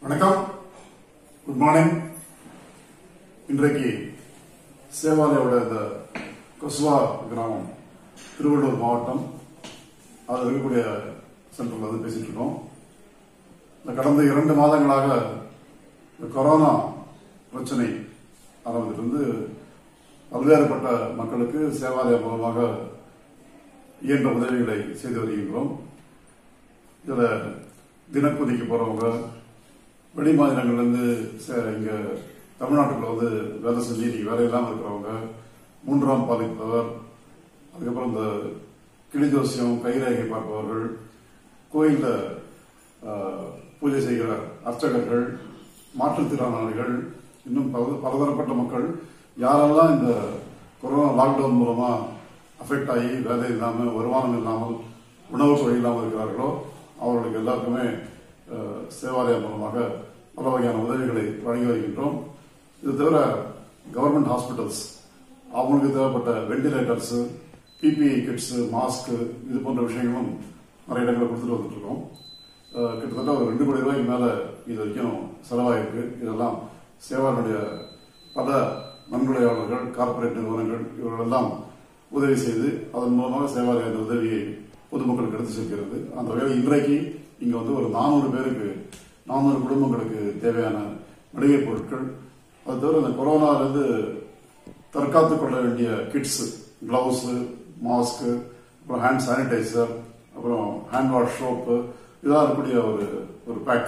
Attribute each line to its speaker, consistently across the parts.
Speaker 1: வணக்கம் good morning இன்றைக்கு சேவாலயோட இந்த கொசுவா கிராமம் திருவள்ளூர் மாவட்டம் அதில் இருக்கக்கூடிய சென்டரில் வந்து பேசிட்டு இருக்கோம் இந்த கடந்த இரண்டு மாதங்களாக இந்த கொரோனா பிரச்சனை ஆரம்பத்திலிருந்து பல்வேறுபட்ட மக்களுக்கு சேவாலயம் மூலமாக இயன்ற உதவிகளை செய்து வருகின்றோம் இதில் தினக்கூலிக்கு போகிறவங்க வெளி மாநிலங்கள்லேருந்து இங்கே தமிழ்நாட்டுக்குள்ள வந்து வேலை செஞ்சு இன்னைக்கு வேலை இல்லாமல் இருக்கிறவங்க மூன்றாம் பாதிப்பவர் அதுக்கப்புறம் இந்த கிளி ஜோசியம் கைரேகை பார்ப்பவர்கள் கோயிலில் பூஜை செய்கிற அர்ச்சகர்கள் மாற்றுத்திறனாளிகள் இன்னும் பல பலதரப்பட்ட மக்கள் யாரெல்லாம் இந்த கொரோனா லாக்டவுன் மூலமா அஃபெக்ட் ஆகி வேலை இல்லாமல் வருமானம் இல்லாமல் உணவு தொழில் இல்லாமல் இருக்கிறார்களோ அவர்களுக்கு எல்லாருக்குமே அஹ், சேவாலயம் மூலமாக பல வகையான உதவிகளை வழங்கி வருகின்றோம் இது தவிர கவர்மெண்ட் ஹாஸ்பிட்டல்ஸ் அவங்களுக்கு தேவைப்பட்ட வெண்டிலேட்டர்ஸ் பிபிஇ கிட்ஸ் மாஸ்க் இது போன்ற விஷயங்களும் நிறைய இடங்களில் கொடுத்துட்டு வந்துட்டு இருக்கோம் அஹ், கிட்டத்தட்ட ஒரு ரெண்டு கோடி ரூபாய்க்கு மேல இது வரைக்கும் செலவாயிருக்கு இதெல்லாம் சேவாருடைய பல நன்கொடையாளர்கள் கார்ப்பரேட் நிறுவனங்கள் இவர்களெல்லாம் உதவி செய்து அதன் மூலமாக சேவாலய அந்த உதவியை பொதுமக்களுக்கு எடுத்து செல்கிறது அந்த வகையில் இன்றைக்கு இங்க வந்து ஒரு நானூறு பேருக்கு நானூறு குடும்பங்களுக்கு தேவையான மளிகை பொருட்கள் அது தவிர இந்த கொரோனாவிலிருந்து தற்காத்துக் கொள்ள வேண்டிய கிட்ஸ் கிளவுஸ் மாஸ்க் அப்புறம் ஹேண்ட் சானிடைசர் அப்புறம் ஹேண்ட் வாஷ் சோப்பு இதெல்லாம் இருக்கக்கூடிய ஒரு ஒரு பேக்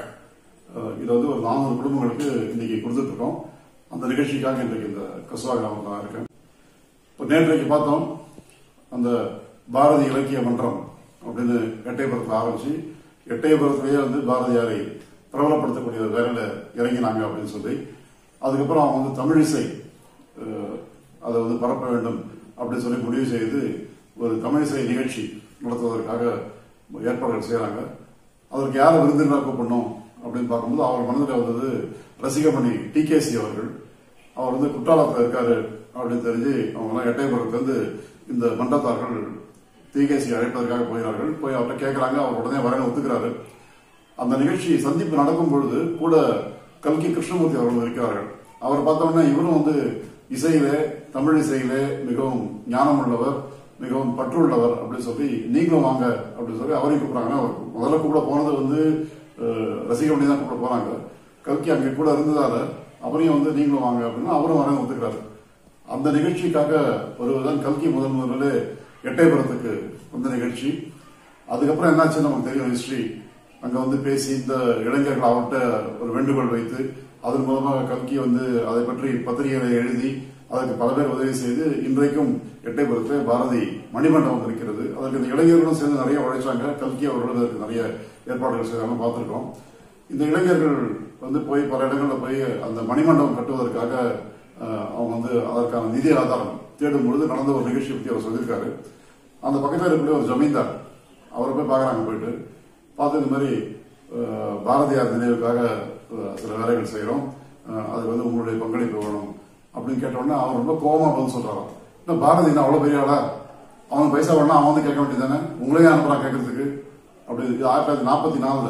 Speaker 1: இதை வந்து ஒரு நானூறு குடும்பங்களுக்கு இன்னைக்கு கொடுத்துட்டு இருக்கோம் அந்த நிகழ்ச்சிக்காக இன்றைக்கு இந்த கசுவா கிராமத்தில் நான் இருக்கேன் இப்போ நேற்றைக்கு பார்த்தோம் அந்த பாரதி இலக்கிய மன்றம் அப்படின்னு எட்டயபுரத்தில் ஆரம்பிச்சு எட்டயபுரத்திலேயே வந்து பாரதியாரை பிரபலப்படுத்தக்கூடிய ஒரு வேலையில இறங்கினாங்க அப்படின்னு சொல்லி அதுக்கப்புறம் அவங்க வந்து தமிழிசை அஹ், அதை வந்து பரப்ப வேண்டும் அப்படின்னு சொல்லி முடிவு செய்து ஒரு தமிழிசை நிகழ்ச்சி நடத்துவதற்காக ஏற்பாடுகள் செய்யறாங்க அதற்கு யாரை விருந்தினராக கூப்பிடணும் அப்படின்னு பார்க்கும்போது அவர் மனதில் வந்தது ரசிகமணி டிகேசி அவர்கள் அவர் வந்து குற்றாலத்தில் இருக்காரு அப்படின்னு தெரிஞ்சு அவங்கெல்லாம் எட்டயபுரத்துலேருந்து இந்த மண்டத்தார்கள் டிகேசி அழைப்பதற்காக போகிறார்கள் போய் அவர்கிட்ட கேட்குறாங்க அவர் உடனே வரேன்னு ஒத்துக்கிறாரு அந்த நிகழ்ச்சி சந்திப்பு நடக்கும் பொழுது கூட கல்கி கிருஷ்ணமூர்த்தி அவர்கள் இருக்கிறார்கள் அவர் பார்த்த உடனே இவரும் வந்து இசையிலே தமிழ் இசையிலே மிகவும் ஞானம் உள்ளவர் மிகவும் பற்றுள்ளவர் அப்படின்னு சொல்லி நீங்களும் வாங்க அப்படின்னு சொல்லி அவரையும் கூப்பிடுறாங்க அவர் முதல்ல கூப்பிட போனது வந்து அஹ், ரசிகமணி தான் கூப்பிட போறாங்க கல்கி அங்கே கூட இருந்ததால அவரையும் வந்து நீங்களும் வாங்க அப்படின்னா அவரும் வரேன் ஒத்துக்கிறாரு அந்த நிகழ்ச்சிக்காக வருவதுதான் கல்கி முதல் முதல்ல எட்டயபுரத்துக்கு வந்த நிகழ்ச்சி அதுக்கப்புறம் என்னாச்சு நமக்கு தெரியும் ஹிஸ்டரி அங்க வந்து பேசி இந்த இளைஞர்கள் அவர்கிட்ட ஒரு வேண்டுகோள் வைத்து அதன் மூலமாக கல்கி வந்து அதை பற்றி பத்திரிகைகளை எழுதி அதற்கு பல பேர் உதவி செய்து இன்றைக்கும் எட்டயபுரத்தில் பாரதி மணிமண்டபம் இருக்கிறது அதற்கு இந்த இளைஞர்களும் சேர்ந்து நிறைய உழைச்சாங்க கல்கி அவர்களும் அதற்கு நிறைய ஏற்பாடுகள் செய்தாங்க பார்த்திருக்கோம் இந்த இளைஞர்கள் வந்து போய் பல இடங்களில் போய் அந்த மணிமண்டபம் கட்டுவதற்காக அஹ், அவங்க வந்து அதற்கான நிதி ஆதாரம் தேடும் பொழுது நடந்த ஒரு நிகழ்ச்சி பற்றி அவர் சொல்லியிருக்காரு அந்த பக்கத்தில் இருக்கக்கூடிய ஒரு ஜமீன்தார் அவரை போய் பார்க்குறாங்க போயிட்டு பார்த்து இந்த மாதிரி அஹ், பாரதியார் நினைவுக்காக அஹ், சில வேலைகள் செய்கிறோம் அதுக்கு வந்து உங்களுடைய பங்களிப்பு வேணும் அப்படின்னு கேட்ட உடனே அவர் ரொம்ப கோபமா பதில் சொல்றாராம் இந்த பாரதி என்ன அவ்வளோ பெரிய ஆளா அவன் பைசா வேணா அவன் வந்து கேட்க வேண்டியதானே உங்களையே அனுப்புறான் கேட்கறதுக்கு அப்படி இது ஆயிரத்தி தொள்ளாயிரத்தி நாற்பத்தி நாலுல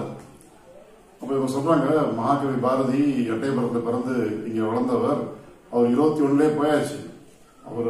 Speaker 1: அப்ப இவங்க சொல்றாங்க மகாகவி பாரதி எட்டயபுரத்துல பிறந்து இங்க வளர்ந்தவர் அவர் இருபத்தி ஒண்ணுலயே போயாச்சு அவர்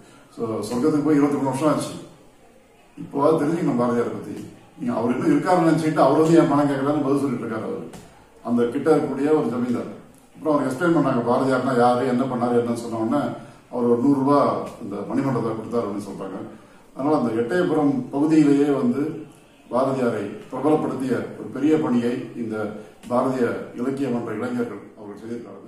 Speaker 1: சொ- சொர்க்கத்துக்கு போய் இருபத்தி மூணு வருஷம் ஆச்சு இப்போ தெரிஞ்சுக்கணும் பாரதியாரை பத்தி நீங்க அவர் இன்னும் இருக்காருன்னு நினைச்சிட்டு அவர் வந்து என் பணம் கேட்கலான்னு பதில் சொல்லிட்டு இருக்காரு அவர் அந்த கிட்ட இருக்கக்கூடிய ஒரு ஜமீன்தார் அப்புறம் அவர் எக்ஸ்பிளைன் பண்ணாங்க பாரதியார்னா யாரு என்ன பண்ணாரு என்னன்னு சொன்ன உடனே அவர் ஒரு நூறு ரூபாய் இந்த மணிமண்டபத்தை கொடுத்தாரு அப்படின்னு சொல்றாங்க அதனால அந்த எட்டயபுரம் பகுதியிலேயே வந்து பாரதியாரை பிரபலப்படுத்திய ஒரு பெரிய பணியை இந்த பாரதிய இலக்கிய மன்ற இளைஞர்கள் அவர்கள் செய்திருக்கிறார்கள்